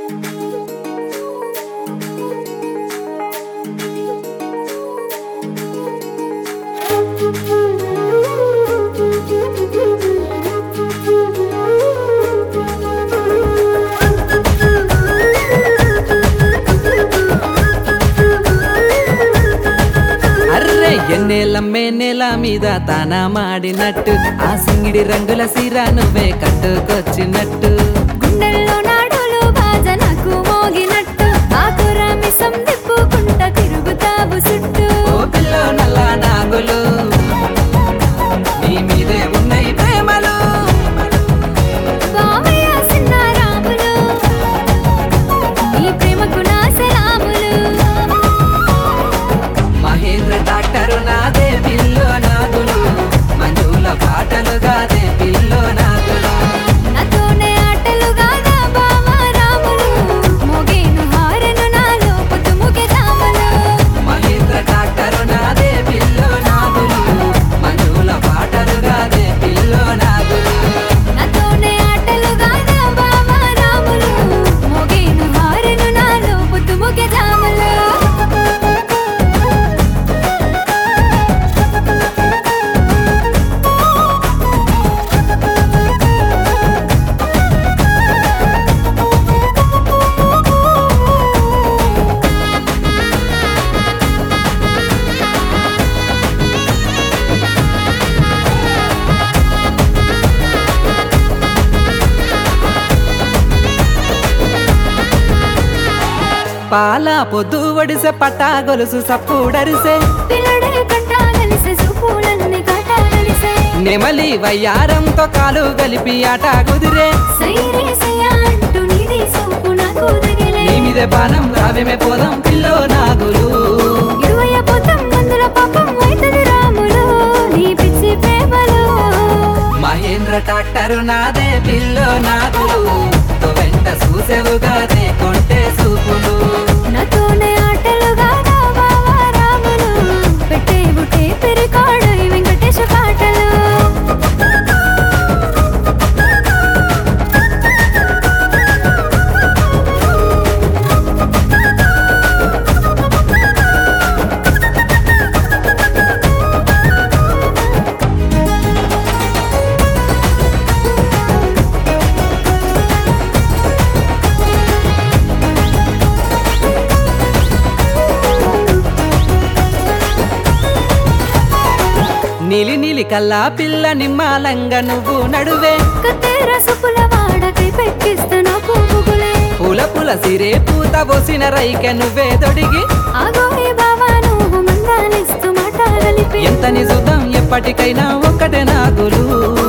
array ఎన్నేలమ్మే నేల మీద తానా మాడినట్టు ఆ సింగిడి రంగుల సీర నువ్వే కట్టుకొచ్చినట్టు గుండెల్లో నాడులు బాజనకు మోగినట్టు ఆకుర మిసం తిప్పుకుంట తిరుగుతావు చుట్టూ ఓ పిల్లో నల్ల నాగులు నీ మీదే ఉన్నాయి ప్రేమలు బావయ్య సిన్న రాములు నీ ప్రేమకు నా సలాములు మహేంద్ర డాక్టరు నాదే పిల్లో నాగులు మంజుల పాటలు గాదే పిల్లో నాగులు నాతోనే ఆటలుగానా బావ రాములు మోగేను హారను నాలో పొద్దుముకే జాములు మహేంద్ర డాక్టరు నాదే పిల్లో నాగులు మంజుల పాటలు గాదే పిల్లో నాగులు నాతోనే ఆటలుగానా బావ రాములు మోగేను హారను నాలో పొద్దుముకే జాములు పాల పొద్దు ఒడిసె పట్టా గొలుసు సప్పుడరిసే పిల్లడే కంటా కలిసే చూపులన్నీ కాటాలిసే నెమలి వయ్యారంతో కాలు గలిపి ఆట కుదిరే సైరే సయ్యా అంటూ నీది సోపు నాకు తగిలే నీ మీద బాణం రావేమే పోదాం పిల్లో నాగులు ఇరువయ్య పోతం మందుల పాపం అయితది రాములు నీ పిచ్చి ప్రేమలో మహేంద్ర డాక్టరు నాదే పిల్లో నాగులు తో వెంట చూసేవుగాదే కొంటే సూపులు నాతోనే ఆటలుగా నా బావ రాములు పెట్టే బుట్టే పెరికాడు ఈ వెంకటేశ పాటలు నీలి నీలి కల్లా పిల్ల నిమ్మాలంగా నువ్వు నడువే కత్తెర సుపుల వాడకై పెట్టిస్తే నాకు బుగులే పూల పూల సిరే పూత పోసిన రైకె నువ్వే తొడిగి ఆగోయే బావా నువ్వు మందాలిస్తూ మాట కలిపి ఎంత నిజుదాం ఎప్పటికైనా ఒక్కటే నాగులు